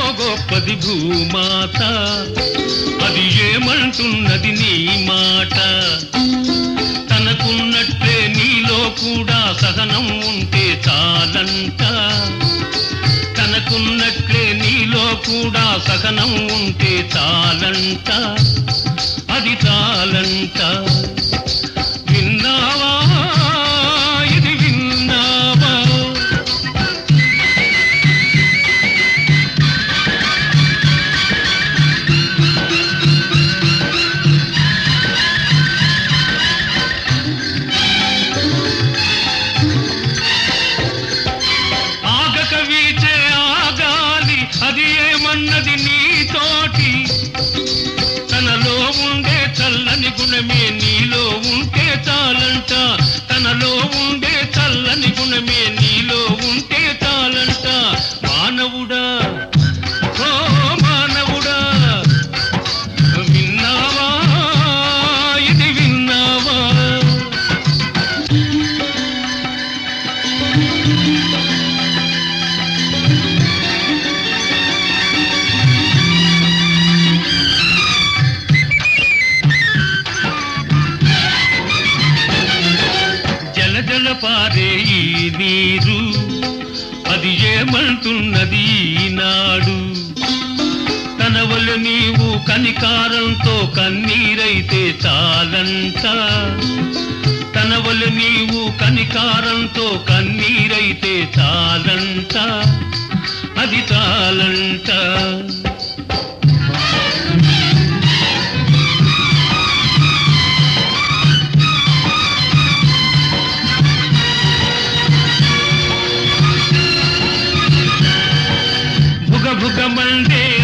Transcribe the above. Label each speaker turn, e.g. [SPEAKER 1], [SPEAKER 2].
[SPEAKER 1] గొప్పది భూమాత అది ఏమంటున్నది నీ మాట తనకున్నట్లే నీలో కూడా సహనం ఉంటే చాలంట తనకున్నట్లే నీలో కూడా సహనం ఉంటే చాలంట అది చాలంట విన్నావా ఇది విన్నావా ఆగక వీచే ఆగాలి అది ఏమన్నది నీతోటి తనలో ఉండే చల్లని గుణమే నీలో ఉంటే చాలంట తనలో ఉండే చల్లని గుణమే నీలో ఉంటే చాలంట మానవుడా ఓ మానవుడా విన్నావా ఇది విన్నావా జల జల పారే ఈ నీరు అది ఏమంటున్నది ఈనాడు తన వల్ల నీవు కనికారంతో కన్నీరైతే చాలంట తన వల్ల నీవు కనికారంతో కన్నీరైతే చాలంట అది చాలంట భుగ భుగ మండే